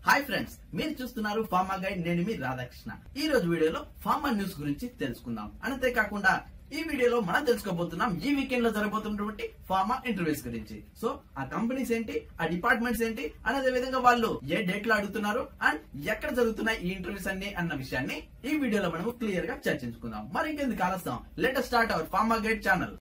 hi friends మీరు చూస్తున్నారు pharma guide నేను మీ రాధాకృష్ణ ఈ రోజు వీడియోలో ఫార్మా న్యూస్ గురించి తెలుసుకుందాం అంతేకాకుండా ఈ వీడియోలో మనం తెలుసుకోబోతున్నాం ఈ వీకెండ్ లో జరగబోతున్నటువంటి ఫార్మా ఇంటర్వ్యూస్ గురించి సో ఆ కంపెనీస్ ఏంటి ఆ డిపార్ట్మెంట్స్ ఏంటి అండ్ అదే విధంగా వాళ్ళు ఏ డేట్ లో అడుగుతున్నారు అండ్ ఎక్కడ జరుగుతున్నాయి ఈ ఇంటర్వ్యూస్ అన్ని అన్న విషయాన్ని ఈ వీడియోలో మనము క్లియర్ గా చర్చించుకుందాం మరి ఇంకెందుకు ఆలస్యం let start our pharma guide channel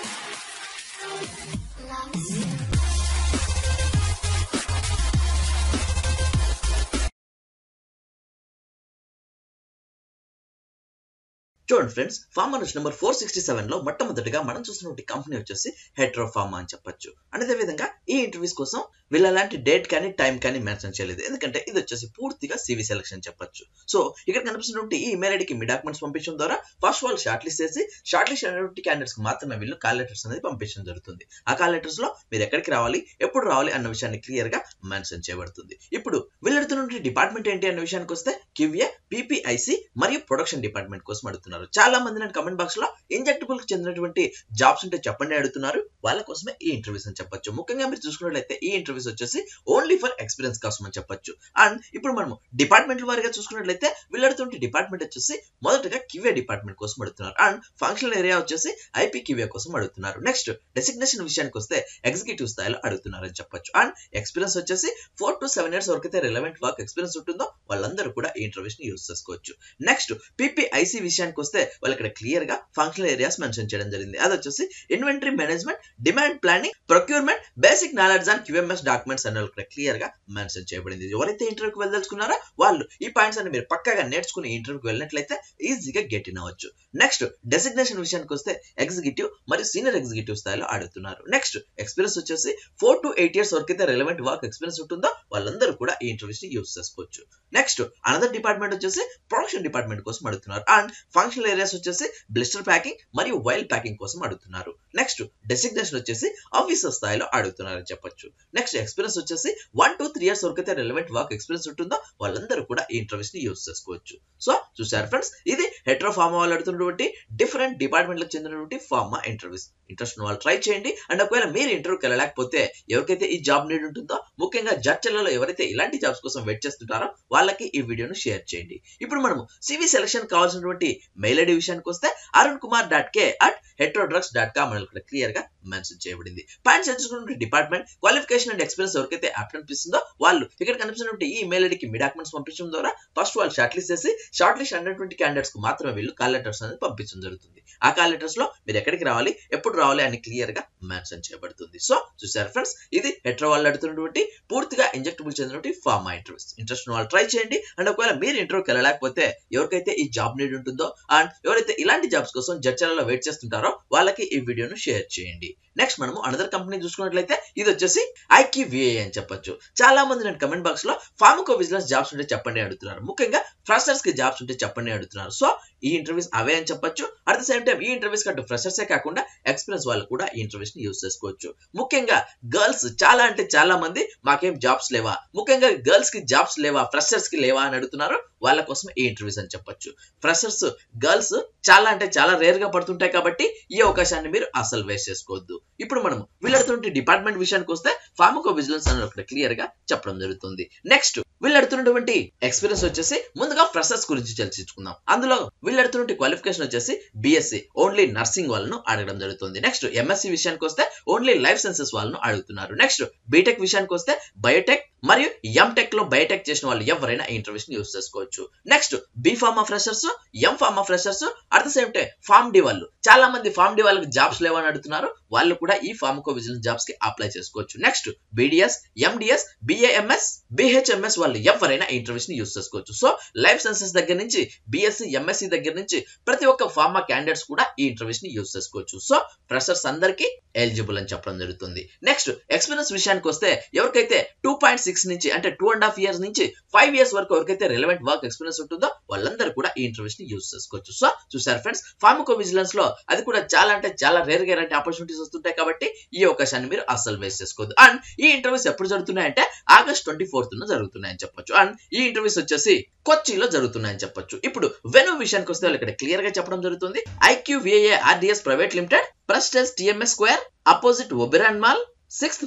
చూడండి friends pharma news number four sixty seven లో మొట్టమొదటిగా మనం చూస్తున్న కంపెనీ వచ్చేసి హెట్రో ఫార్మా అని చెప్పొచ్చు అండ్ అదే విధంగా ఈ ఇంటర్వ్యూస్ కోసం వీళ్ళ లాంటి డేట్ కానీ టైం కానీ మెన్షన్ చేయలేదు ఎందుకంటే ఇది వచ్చేసి పూర్తిగా సివి సెలక్షన్ చెప్పొచ్చు సో ఇక్కడ కనిపిస్తున్నటువంటి ఈ ఇమెయిల్ ఐడికి మీ డాక్యుమెంట్స్ పంపించడం ద్వారా ఫస్ట్ వాళ్ళు షార్ట్ లిస్ట్ చేసి షార్ట్ లిస్ట్ అయినటువంటి క్యాండిడేట్స్ కి మాత్రమే వీళ్ళు కాల్ లెటర్స్ అనేది పంపించడం జరుగుతుంది ఆ కాల్ లెటర్స్ లో మీరు ఎక్కడికి రావాలి ఎప్పుడు రావాలి అన్న విషయాన్ని క్లియర్ గా మెన్షన్ చేయబడుతుంది ఇప్పుడు వీళ్ళెడుతున్నటువంటి డిపార్ట్మెంట్ ఏంటి అన్న విషయానికి వస్తే కివ్య పిపిఐసి మరియు ప్రొడక్షన్ డిపార్ట్మెంట్ కోసం అడుగుతున్నారు చాలా మంది నేను కమెంట్ బాక్స్ లో ఇంజెక్టబుల్ కి చెందినటువంటి జాబ్స్ ఉంటే చెప్పండి అడుగుతున్నారు వాళ్ళ కోసమే ఈ ఇంటర్వ్యూస్ అని చెప్పొచ్చు ముఖ్యంగా మీరు చూసుకున్నట్లయితే ఈ ఇంటర్వ్యూస్ వచ్చేసి ఓన్లీ ఫర్ ఎక్స్పీరియన్స్ కోసం అని చెప్పొచ్చు అండ్ ఇప్పుడు మనము డిపార్ట్మెంట్ వారిగా చూసుకున్నట్లయితే వీళ్ళడుతుంటే డిపార్ట్మెంట్ వచ్చేసి మొదటగా కివే డిపార్ట్మెంట్ కోసం అడుగుతున్నారు అండ్ ఫంక్షనల్ ఏరియా వచ్చేసి ఐపీ కివే కోసం అడుగుతున్నారు నెక్స్ట్ డెసిగ్నేషన్ విషయానికి వస్తే ఎగ్జిక్యూటివ్ స్థాయిలో అడుగుతున్నారు అని చెప్పొచ్చు అండ్ ఎక్స్పీరియన్స్ వచ్చేసి ఫోర్ టు సెవెన్ ఇయర్స్ వరకు అయితే రిలవెంట్ వర్క్ ఎక్స్పీరియన్స్ ఉంటుందో వాళ్ళందరూ కూడా ఈ ఇంటర్వ్యూస్ ని యూస్ చేసుకోవచ్చు నెక్స్ట్ పిపిఐసి విషయానికి వస్తే వాళ్ళు ఇక్కడ క్లియర్ గా ఫంక్షనల్ ఏరియాస్ మెన్షన్ చేయడం జరిగింది అది వచ్చేసి inventory management demand planning procurement basic knowledge and QMS documents అనే ఇక్కడ క్లియర్ గా మెన్షన్ చేయబడింది ఎవరైతే ఇంటర్వ్యూకి వెళ్ళదలుచుకున్నారో వాళ్ళు ఈ పాయింట్స్ అన్ని మీరు పక్కగా నేర్చుకుని ఇంటర్వ్యూకి వెళ్ళినట్లయితే ఈజీగా గెట్ ఇన్ అవ్వచ్చు నెక్స్ట్ డెసిగ్నేషన్ విషయానికి వస్తే ఎగ్జిక్యూటివ్ మరియు సీనియర్ ఎగ్జిక్యూటివ్ స్థాయిలో అడుగుతున్నారు నెక్స్ట్ ఎక్స్పీరియన్స్ వచ్చేసి ఫోర్ టు ఎయిట్ ఇయర్స్ వరకు అయితే రిలవెంట్ వర్క్ ఎక్స్పీరియన్స్ ఉంటుందో వాళ్ళందరూ కూడా ఈ ఇంటర్వ్యూస్ ని యూస్ చేసుకోవచ్చు నెక్స్ట్ అనదర్ డిపార్ట్మెంట్ వచ్చేసి ప్రొడక్షన్ డిపార్ట్మెంట్ కోసం అడుగుతున్నారు అండ్ ఫంక్షనల్ ఏరియాస్ వచ్చేసి బ్లిస్టర్ ప్యాకింగ్ మరియు వైల్డ్ ప్యాకింగ్ కోసం అడుగుతున్నారు నెక్స్ట్ డెసిగ్నేషన్ వచ్చేసి ఆఫీసర్ స్థాయిలో అడుగుతున్నారని చెప్పొచ్చు నెక్స్ట్ ఎక్స్పీరియన్స్ వచ్చేసి వన్ టు త్రీ ఇయర్స్ వరకు అయితే రిలవెంట్ వర్క్ ఎక్స్పీరియన్స్ ఉంటుందో వాళ్ళందరూ కూడా ఈ ఇంటర్వ్యూస్ ని యూస్ చేసుకోవచ్చు సో చూసారు ఫ్రెండ్స్ ఇది హెట్రో ఫార్మా వాళ్ళు అడుగుతున్నటువంటి డిఫరెంట్ డిపార్ట్మెంట్లకు చెందినటువంటి ఫార్మా ఇంటర్వ్యూస్ ఇంట్రెస్ట్ ఉన్న వాళ్ళు ట్రై చేయండి అండ్ ఒకవేళ మీరు ఇంటర్వ్యూకి వెళ్ళలేకపోతే ఎవరికైతే ఈ జాబ్ నీడ్ ఉంటుందో ముఖ్యంగా జడ్చర్లలో ఎవరైతే ఇలాంటి జాబ్స్ కోసం వెయిట్ చేస్తుంటారో వాళ్ళకి ఈ వీడియోను షేర్ చేయండి ఇప్పుడు మనము సివి సెలక్షన్ కావాల్సినటువంటి మెయిల్ ఐడి విషయానికి వస్తే Arun Kumar dot K at Hetero Drugs dot com అని ఇక్కడ క్లియర్ గా మెన్షన్ చేయబడింది పాయింట్స్ ఎంచుకున్న డిపార్ట్మెంట్ క్వాలిఫికేషన్ అండ్ ఎక్స్పీరియన్స్ ఎవరికైతే యాప్ట్ అనిపిస్తుందో వాళ్ళు ఇక్కడ కనిపిస్తున్నటువంటి ఈ మెయిల్ ఐడికి మీ డాక్యుమెంట్స్ పంపించడం ద్వారా ఫస్ట్ వాళ్ళు షార్ట్ లిస్ట్ చేసి షార్ట్ లిస్ట్ అయినటువంటి క్యాండిడేట్స్ కు మాత్రమే వీళ్ళు కాల్ లెటర్స్ అనేది పంపించడం జరుగుతుంది ఆ కాల్ లెటర్స్ లో మీరు ఎక్కడికి రావాలి ఎప్పుడు రావాలి అని క్లియర్ గా మెన్షన్ చేయబడుతుంది సో చూసారు ఫ్రెండ్స్ ఇది హెట్రో వాళ్ళు అడుగుతున్నటువంటి పూర్తిగా ఇంజెక్టబుల్ చెందినటువంటి ఫార్మా ఇంటర్వ్యూస్ ఇంట్రెస్ట్ ఉన్న వాళ్ళు ట్రై చేయండి అండ్ ఒకవేళ మీరు ఇంటర్వ్యూకి వెళ్ళలేకపోతే ఎవరికైతే ఈ జాబ్ నీడ్ ఉంటుందో అండ్ ఎవరైతే ఇలాంటి జాబ్స్ కోసం జడ్చర్లలో వెయిట్ చేస్తుంటారో వాళ్ళకి ఈ వీడియోను షేర్ చేయండి నెక్స్ట్ మనము అనదర్ కంపెనీ చూసుకున్నట్లయితే ఇది వచ్చేసి ఐక్యూవిఏ అని చెప్పొచ్చు చాలా మంది నేను కమెంట్ బాక్స్ లో ఫార్మకో విజిలెన్స్ జాబ్స్ ఉంటే చెప్పండి అడుగుతున్నారు ముఖ్యంగా ఫ్రెషర్స్ కి జాబ్స్ ఉంటే చెప్పండి అడుగుతున్నారు సో ఈ ఇంటర్వ్యూస్ అవే అని చెప్పొచ్చు అట్ ద సేమ్ టైం ఈ ఇంటర్వ్యూస్ కంటూ ఫ్రెషర్సే కాకుండా ఎక్స్పీరియన్స్ వాళ్ళు కూడా ఈ ఇంటర్వ్యూస్ ని యూస్ చేసుకోవచ్చు ముఖ్యంగా గర్ల్స్ చాలా అంటే చాలా మంది మాకేం జాబ్స్ లేవా ముఖ్యంగా గర్ల్స్ కి జాబ్స్ లేవా ఫ్రెషర్స్ కి లేవా అని అడుగుతున్నారు వాళ్ళ కోసం ఈ ఇంటర్వ్యూస్ అని చెప్పొచ్చు ఫ్రెషర్స్ గర్ల్స్ చాలా అంటే చాలా రేర్ గా పడుతుంటాయి కాబట్టి ఈ అవకాశాన్ని మీరు అసలు వేస్ట్ చేసుకోవద్దు ఇప్పుడు మనం వీళ్ళడుతున్న డిపార్ట్మెంట్ విషయానికి వస్తే ఫార్మకో విజిలెన్స్ అని ఒకటి క్లియర్ గా చెప్పడం జరుగుతుంది నెక్స్ట్ వీళ్ళడుతున్నటువంటి ఎక్స్పీరియన్స్ వచ్చేసి ముందుగా ఫ్రెషర్స్ గురించి చర్చించుకుందాం అందులో వీళ్ళడుతున్న క్వాలిఫికేషన్ వచ్చేసి బిఎస్సి ఓన్లీ నర్సింగ్ వాళ్ళను అడగడం జరుగుతుంది నెక్స్ట్ ఎంఎస్సి విషయానికి వస్తే ఓన్లీ లైఫ్ సైన్సెస్ వాళ్ళను అడుగుతున్నారు నెక్స్ట్ బీటెక్ విషయానికి వస్తే బయోటెక్ మరియు ఎంటెక్ లో బయోటెక్ చేసిన వాళ్ళు ఎవరైనా ఇంటర్వ్యూస్ ని యూస్ చేసుకోవచ్చు next B pharma freshers M pharma freshers at the same time pharm D వాళ్ళు చాలా మంది ఫార్మ్ డి వాళ్ళకి జాబ్స్ లేవని అడుగుతున్నారు వాళ్ళు కూడా ఈ ఫార్మకో విజిలెన్స్ జాబ్స్ కి అప్లై చేసుకోవచ్చు next BDS MDS BAMS BHMS వాళ్ళు ఎవరైనా ఇంటర్వ్యూస్ ని యూస్ చేసుకోవచ్చు సో లైఫ్ సైన్సెస్ దగ్గర నుంచి బిఎస్సి ఎంఎస్సి దగ్గర నుంచి ప్రతి ఒక్క ఫార్మా క్యాండిడేట్స్ కూడా ఈ ఇంటర్వ్యూస్ ని యూస్ చేసుకోవచ్చు సో ఫ్రెషర్స్ అందరికీ ఎలిజిబుల్ అని చెప్పడం జరుగుతుంది నెక్స్ట్ ఎక్స్పీరియన్స్ విషయానికి వస్తే ఎవరికైతే టూ పాయింట్ సిక్స్ నుంచి అంటే టూ అండ్ హాఫ్ ఇయర్స్ నుంచి ఫైవ్ ఇయర్స్ వరకు ఎవరికైతే రిలవెంట్ వర్క్ ఎక్స్పీరియన్స్ ఉంటుందో వాళ్ళందరూ కూడా ఈ ఇంటర్వ్యూస్ ని యూస్ చేసుకోవచ్చు సో చూసారు ఫ్రెండ్స్ ఫార్మకో విజిలెన్స్ లో అది కూడా చాలా అంటే చాలా రేర్ గా ఇలాంటి ఆపర్చునిటీస్ వస్తుంటాయి కాబట్టి ఈ అవకాశాన్ని మీరు అస్సలు వేస్ట్ చేసుకోవద్దు అండ్ ఈ ఇంటర్వ్యూస్ ఎప్పుడు జరుగుతున్నాయంటే ఆగస్ట్ ట్వంటీ ఫోర్త్ జరుగుతున్నాయని చెప్పొచ్చు అండ్ ఈ ఇంటర్వ్యూస్ వచ్చేసి కొచ్చిలో జరుగుతున్నాయని చెప్పొచ్చు ఇప్పుడు వెను విషయానికి వస్తే వాళ్ళు ఇక్కడ క్లియర్ గా చెప్పడం జరుగుతుంది IQVIA RDS private limited Prestige TMS square opposite Oberon mall sixth floor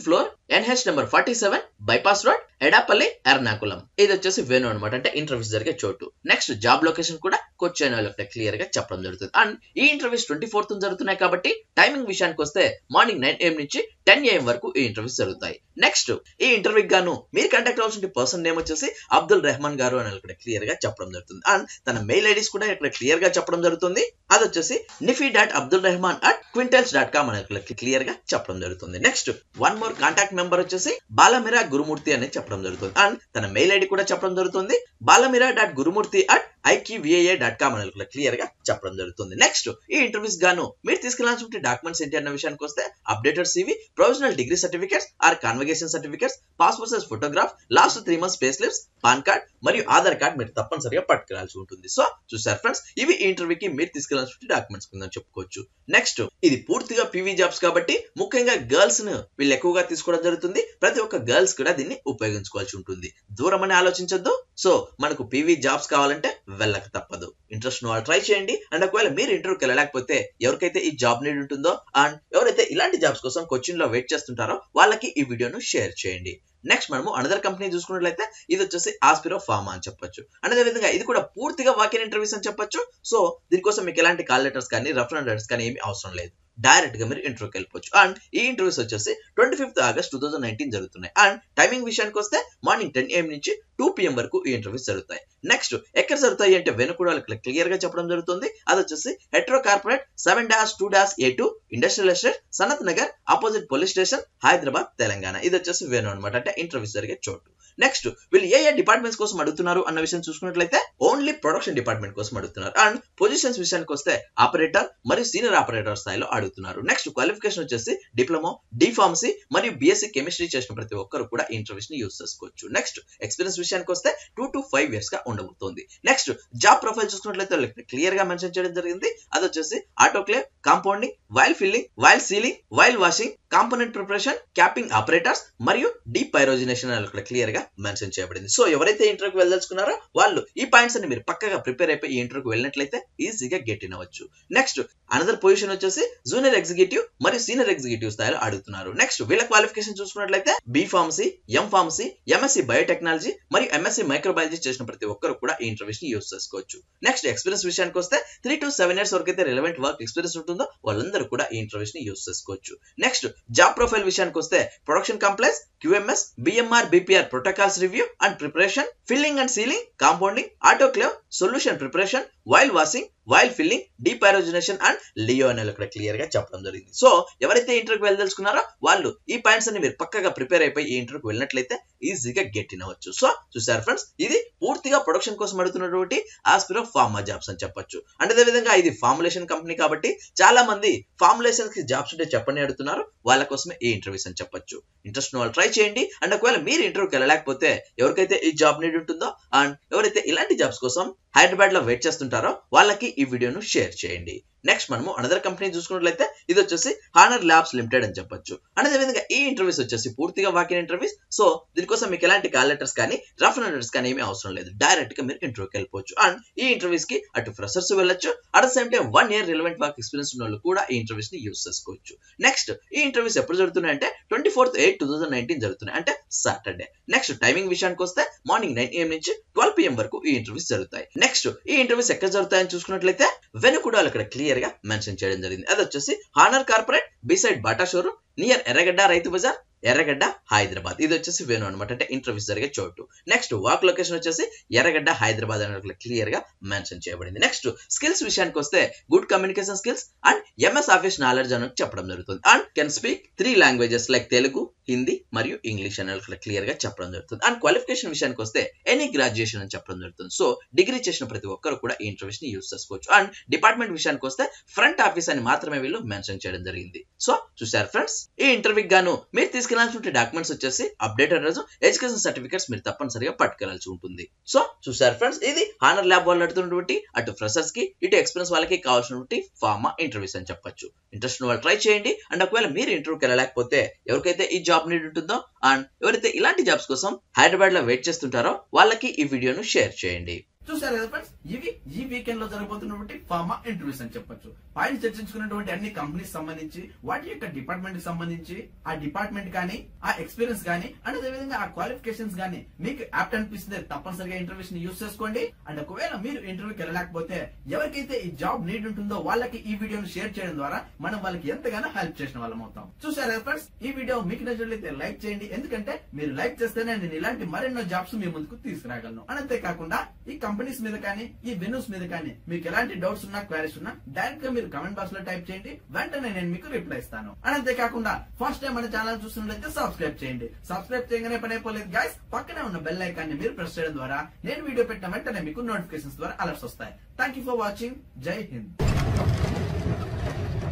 NH number forty seven bypass road Edappally Ernakulam ఇది వచ్చేసి వేణు అనమాట అంటే ఇంటర్వ్యూస్ జరిగే చోటు నెక్స్ట్ జాబ్ లొకేషన్ కూడా కొచ్చేన వాళ్ళకి క్లియర్ గా చెప్పడం జరుగుతుంది అండ్ ఈ ఇంటర్వ్యూస్ ట్వంటీ ఫోర్త్ జరుగుతున్నాయి కాబట్టి టైమింగ్ విషయానికి వస్తే మార్నింగ్ నైన్ ఏఎం నుంచి టెన్ ఏఎం వరకు ఈ ఇంటర్వ్యూస్ జరుగుతాయి నెక్స్ట్ ఈ ఇంటర్వ్యూకి గాను మీరు కాంటాక్ట్ అవ్వాల్సిన పర్సన్ నేమ్ వచ్చేసి అబ్దుల్ రెహమాన్ గారు అని ఇక్కడ క్లియర్ గా చెప్పడం జరుగుతుంది అండ్ తన మెయిల్ ఐడీస్ కూడా ఇక్కడ క్లియర్ గా చెప్పడం జరుగుతుంది అది వచ్చేసి నిఫీ dot Abdul Rahman at Quintiles dot com అని క్లియర్ గా చెప్పడం జరుగుతుంది next one more contact member వచ్చేసి బాలమిరా గురుమూర్తి అని చెప్పడం జరుగుతుంది అండ్ తన మెయిల్ ఐడి కూడా చెప్పడం జరుగుతుంది Balamira dot Gurumurthy at IQVIA dot com అని క్లియర్ గా చెప్పడం జరుగుతుంది నెక్స్ట్ ఈ ఇంటర్వ్యూస్ గాను మీరు తీసుకెళ్లాల్సిన డాక్యుమెంట్స్ ఏంటి అన్న విషయానికి వస్తే updated CV provisional degree certificates or convocation certificates passport size photograph last three months pay slips PAN card మరియు ఆధార్ కార్డ్ మీరు తప్పనిసరిగా పట్టుకెళ్లాల్సి ఉంటుంది సో చూసారు ఫ్రెండ్స్ ఇవి ఈ ఇంటర్వ్యూకి మీరు తీసుకెళ్లాల్సిన డాక్యుమెంట్స్ కింద చెప్పుకోవచ్చు నెక్స్ట్ ఇది పూర్తిగా పీవీ జాబ్స్ కాబట్టి ముఖ్యంగా గర్ల్స్ ను వీళ్ళు ఎక్కువగా తీసుకోవడం జరుగుతుంది ప్రతి ఒక్క గర్ల్స్ కూడా దీన్ని ఉపయోగించుకోవాల్సి ఉంటుంది దూరం అని ఆలోచించొద్దు సో మనకు పీవీ జాబ్స్ కావాలంటే వెళ్ళక తప్పదు ఇంట్రెస్ట్ వాళ్ళు ట్రై చేయండి అండ్ ఒకవేళ మీరు ఇంటర్వ్యూకి వెళ్ళలేకపోతే ఎవరికైతే ఈ జాబ్ నీడ్ ఉంటుందో అండ్ ఎవరైతే ఇలాంటి జాబ్స్ కోసం కోచింగ్ లో వెయిట్ చేస్తుంటారో వాళ్ళకి ఈ వీడియోను షేర్ చేయండి నెక్స్ట్ మనము అనదర్ కంపెనీ చూసుకున్నట్లయితే ఇది వచ్చేసి ఆస్పిరో ఫార్మా అని చెప్పొచ్చు అండ్ అదే విధంగా ఇది కూడా పూర్తిగా వాకిన్ ఇంటర్వ్యూస్ అని చెప్పొచ్చు సో దీనికోసం మీకు ఎలాంటి కాల్ లెటర్స్ కానీ రెఫరెన్స్ లెటర్స్ కానీ ఏమీ అవసరం లేదు డైరెక్ట్ గా మీరు ఇంటర్వ్యూకి వెళ్ళిపోవచ్చు అండ్ ఈ ఇంటర్వ్యూస్ వచ్చేసి twenty fifth August two thousand nineteen జరుగుతున్నాయి అండ్ టైమింగ్ విషయానికి వస్తే మార్నింగ్ టెన్ ఏఎం నుంచి టూ పిఎం వరకు ఈ ఇంటర్వ్యూస్ జరుగుతాయి నెక్స్ట్ ఎక్కడ జరుగుతాయి అంటే వెనుకూడ క్లియర్ గా చెప్పడం జరుగుతుంది అది వచ్చేసి Hetero corporate seven dash two dash A two industrial estate Sanath Nagar opposite police station Hyderabad Telangana ఇది వచ్చేసి వేణు అనమాట అంటే ఇంటర్వ్యూస్ జరిగే చోటు నెక్స్ట్ వీళ్ళు ఏ ఏ డిపార్ట్మెంట్స్ కోసం అడుగుతున్నారు అన్న విషయం చూసుకున్నట్లయితే ఓన్లీ ప్రొడక్షన్ డిపార్ట్మెంట్ కోసం అడుగుతున్నారు అండ్ పొజిషన్స్ విషయానికి వస్తే ఆపరేటర్ మరియు సీనియర్ ఆపరేటర్ స్థాయిలో అడుగుతున్నారు నెక్స్ట్ క్వాలిఫికేషన్ వచ్చేసి డిప్లొమా డి ఫార్మసీ మరియు బీఎస్సీ కెమిస్ట్రీ చేసిన ప్రతి ఒక్కరు కూడా ఇంటర్వ్యూస్ ని యూస్ చేసుకోవచ్చు నెక్స్ట్ ఎక్స్పీరియన్స్ విషయానికి వస్తే టూ టు ఫైవ్ ఇయర్స్ గా ఉండబోతుంది నెక్స్ట్ జాబ్ ప్రొఫైల్ చూసుకున్నట్లయితే క్లియర్ గా మెన్షన్ చేయడం జరిగింది అది వచ్చేసి autoclave compounding vial filling vial sealing vial washing component preparation capping operators మరియు డీప్ పైరోజినేషన్ అని ఇక్కడ క్లియర్ గా మెన్షన్ చేయబడింది సో ఎవరైతే ఇంటర్వ్యూకి వెళ్ళదలుచుకున్నారో వాళ్ళు ఈ పాయింట్స్ అన్ని మీరు పక్కగా ప్రిపేర్ అయిపోయి ఈ ఇంటర్వ్యూకి వెళ్ళినట్లయితే ఈజీగా గెట్ ఇన్ అవ్వచ్చు నెక్స్ట్ అనదర్ పొజిషన్ వచ్చేసి జూనియర్ ఎగ్జిక్యూటివ్ మరియు సీనియర్ ఎగ్జిక్యూటివ్ స్థాయిలో అడుగుతున్నారు నెక్స్ట్ వీళ్ళ క్వాలిఫికేషన్ చూసుకున్నట్లయితే B pharmacy M pharmacy MSc biotechnology మరియు ఎంఎస్సీ మైక్రోబయాలజీ చేసిన ప్రతి ఒక్కరు కూడా ఈ ఇంటర్వ్యూస్ ని యూస్ చేసుకోవచ్చు నెక్స్ట్ ఎక్స్పీరియన్స్ విషయానికి వస్తే త్రీ టు సెవెన్ ఇయర్స్ వరకు అయితే రిలవెంట్ వర్క్ ఎక్స్పీరియన్స్ ఉంటుందో వాళ్ళందరూ కూడా ఈ ఇంటర్వ్యూస్ ని యూస్ చేసుకోవచ్చు నెక్స్ట్ జాబ్ ప్రొఫైల్ విషయానికి వస్తే production complex QMS BMR BPR protocols review and preparation filling and sealing compounding autoclave solution preparation vial washing vial filling depyrogenation and lyo అనేది ఇక్కడ క్లియర్ గా చెప్పడం జరిగింది సో ఎవరైతే ఇంటర్వ్యూకి వెళ్ళదలుచుకున్నారో వాళ్ళు ఈ పాయింట్స్ అన్ని మీరు పక్కగా ప్రిపేర్ అయిపోయి ఈ ఇంటర్వ్యూకి వెళ్ళినట్లయితే ఈజీగా గెట్ ఇన్ అవ్వచ్చు సో చూసారు ఫ్రెండ్స్ ఇది పూర్తిగా ప్రొడక్షన్ కోసం అడుగుతున్నటువంటి ఆస్పిరో ఫార్మా జాబ్స్ అని చెప్పొచ్చు అంటే అదే విధంగా ఇది ఫార్ములేషన్ కంపెనీ కాబట్టి చాలా మంది ఫార్ములేషన్ కి జాబ్స్ ఉంటే చెప్పని అడుగుతున్నారు వాళ్ళ కోసమే ఈ ఇంటర్వ్యూస్ అని చెప్పొచ్చు ఇంట్రెస్ట్ వాళ్ళు ట్రై చేయండి అండ్ ఒకవేళ మీరు ఇంటర్వ్యూకి వెళ్ళలేకపోతే ఎవరికైతే ఈ జాబ్ నీడ్ ఉంటుందో అండ్ ఎవరైతే ఇలాంటి జాబ్స్ కోసం హైదరాబాద్ లో వెయిట్ చేస్తుంటారో వాళ్ళకి ఈ వీడియోను షేర్ చేయండి నెక్స్ట్ మనము అనదర్ కంపెనీ చూసుకున్నట్లయితే ఇది వచ్చేసి హానర్ ల్యాబ్స్ లిమిటెడ్ అని చెప్పొచ్చు అదే విధంగా ఈ ఇంటర్వ్యూస్ వచ్చేసి పూర్తిగా వాకిన్ ఇంటర్వ్యూస్ సో దీనికోసం మీకు ఎలాంటి కాల్ లెటర్స్ కానీ రఫ్ లెటర్స్ కానీ ఏమీ అవసరం లేదు డైరెక్ట్ గా మీరు ఇంటర్వ్యూకి వెళ్ళిపోవచ్చు అండ్ ఈ ఇంటర్వ్యూస్ కి అటు ఫ్రెషర్స్ వెళ్ళొచ్చు at the same time one year relevant work experience ఉన్న వాళ్ళు కూడా ఈ ఇంటర్వ్యూస్ ని యూస్ చేసుకోవచ్చు నెక్స్ట్ ఈ ఇంటర్వ్యూస్ ఎప్పుడు జరుగుతున్నాయి అంటే twenty fourth eight two thousand nineteen జరుగుతున్నాయి అంటే సాటర్డే నెక్స్ట్ టైమింగ్ విషయానికి వస్తే మార్నింగ్ నైన్ ఏఎం నుంచి ట్వెల్వ్ పిఎం వరకు ఈ ఇంటర్వ్యూస్ జరుగుతాయి నెక్స్ట్ ఈ ఇంటర్వ్యూస్ ఎక్కడ జరుగుతాయని చూసుకున్నట్లయితే వెనుకూడలు ఇక్కడ క్లియర్ గా మెన్షన్ చేయడం జరిగింది అది వచ్చేసి honour corporate beside Bata showroom near Erragadda Rythu Bazar ఎర్రగడ్డ హైదరాబాద్ ఇది వచ్చేసి వేణు అనమాట అంటే ఇంటర్వ్యూస్ జరిగే చోటు నెక్స్ట్ వాక్ లొకేషన్ వచ్చేసి ఎర్రగడ్డ హైదరాబాద్ అని క్లియర్ గా మెన్షన్ చేయబడింది నెక్స్ట్ స్కిల్స్ విషయానికి వస్తే good communication skills and MS office knowledge అని చెప్పడం జరుగుతుంది and can speak three languages like Telugu Hindi మరియు ఇంగ్లీష్ అని క్లియర్ గా చెప్పడం జరుగుతుంది అండ్ క్వాలిఫికేషన్ విషయానికి వస్తే ఎనీ గ్రాడ్యుయేషన్ అని చెప్పడం జరుగుతుంది సో డిగ్రీ చేసిన ప్రతి ఒక్కరు కూడా ఈ ఇంటర్వ్యూస్ ని యూస్ చేసుకోవచ్చు అండ్ డిపార్ట్మెంట్ విషయానికి వస్తే ఫ్రంట్ ఆఫీస్ అని మాత్రమే వీళ్ళు మెన్షన్ చేయడం జరిగింది సో చూసారు ఫ్రెండ్స్ ఈ ఇంటర్వ్యూకి గాను మీరు తీసుకెళ్లాల్సిన డాక్యుమెంట్స్ వచ్చేసి అప్డేటెడ్ రోజు ఎడ్యుకేషన్ సర్టిఫికేట్స్ మీరు తప్పనిసరిగా పట్టుకెళ్లాల్సి ఉంటుంది సో చూసారు ఫ్రెండ్స్ ఇది హానర్ ల్యాబ్ వాళ్ళు అడుగుతున్నటువంటి అటు ఫ్రెషర్స్ కి ఇటు ఎక్స్పీరియన్స్ వాళ్ళకి కావాల్సినటువంటి ఫార్మా ఇంటర్వ్యూస్ అని చెప్పొచ్చు ఇంట్రెస్ట్ వాళ్ళు ట్రై చేయండి అండ్ ఒకవేళ మీరు ఇంటర్వ్యూకి వెళ్ళలేకపోతే ఎవరికైతే ఈ జాబ్ నీడ్ ఉంటుందో అండ్ ఎవరైతే ఇలాంటి జాబ్స్ కోసం హైదరాబాద్ లో వెయిట్ చేస్తుంటారో వాళ్ళకి ఈ వీడియోను షేర్ చేయండి చూసారు కదా ఫ్రెండ్స్ ఇవి ఈ వీకెండ్ లో జరగబోతున్నటువంటి ఫార్మా ఇంటర్వ్యూస్ అని చెప్పొచ్చు పైన చర్చించుకున్నటువంటి అన్ని కంపెనీస్ సంబంధించి వాటి యొక్క డిపార్ట్మెంట్ కి సంబంధించి ఆ డిపార్ట్మెంట్ కానీ ఆ ఎక్స్పీరియన్స్ కానీ అండ్ అదే విధంగా ఆ క్వాలిఫికేషన్స్ కానీ మీకు యాప్ట్ అనిపిస్తుంది తప్పనిసరిగా ఇంటర్వ్యూస్ ని యూస్ చేసుకోండి అండ్ ఒకవేళ మీరు ఇంటర్వ్యూకి వెళ్ళలేకపోతే ఎవరికైతే ఈ జాబ్ నీడ్ ఉంటుందో వాళ్ళకి ఈ వీడియోని షేర్ చేయడం ద్వారా మనం వాళ్ళకి ఎంతగానో హెల్ప్ చేసిన వాళ్ళం అవుతాం చూసారా ఫ్రెండ్స్ ఈ వీడియో మీకు నచ్చినట్లయితే లైక్ చేయండి ఎందుకంటే మీరు లైక్ చేస్తేనే నేను ఇలాంటి మరెన్నో జాబ్స్ మీ ముందుకు తీసుకురాగలను అండ్ అంతేకాకుండా ఈ కంపెనీస్ మీద కానీ ఈ వెన్యూస్ మీద కానీ మీకు ఎలాంటి డౌట్స్ ఉన్నా క్వైరీస్ ఉన్నా డైరెక్ట్ గా మీరు కమెంట్ బాక్స్ లో టైప్ చేయండి వెంటనే నేను మీకు రిప్లై ఇస్తాను అండ్ అంతేకాకుండా ఫస్ట్ టైం మన ఛానల్ చూస్తున్నట్లయితే సబ్స్క్రైబ్ చేయండి సబ్స్క్రైబ్ చేయగానే పని అయిపోలేదు గైస్ పక్కనే ఉన్న బెల్ ఐకాన్ ని మీరు ప్రెస్ చేయడం ద్వారా నేను వీడియో పెట్టిన వెంటనే మీకు నోటిఫికేషన్స్ ద్వారా అలర్ట్స్ వస్తాయి థ్యాంక్ యూ ఫర్ వాచింగ్ జై హింద్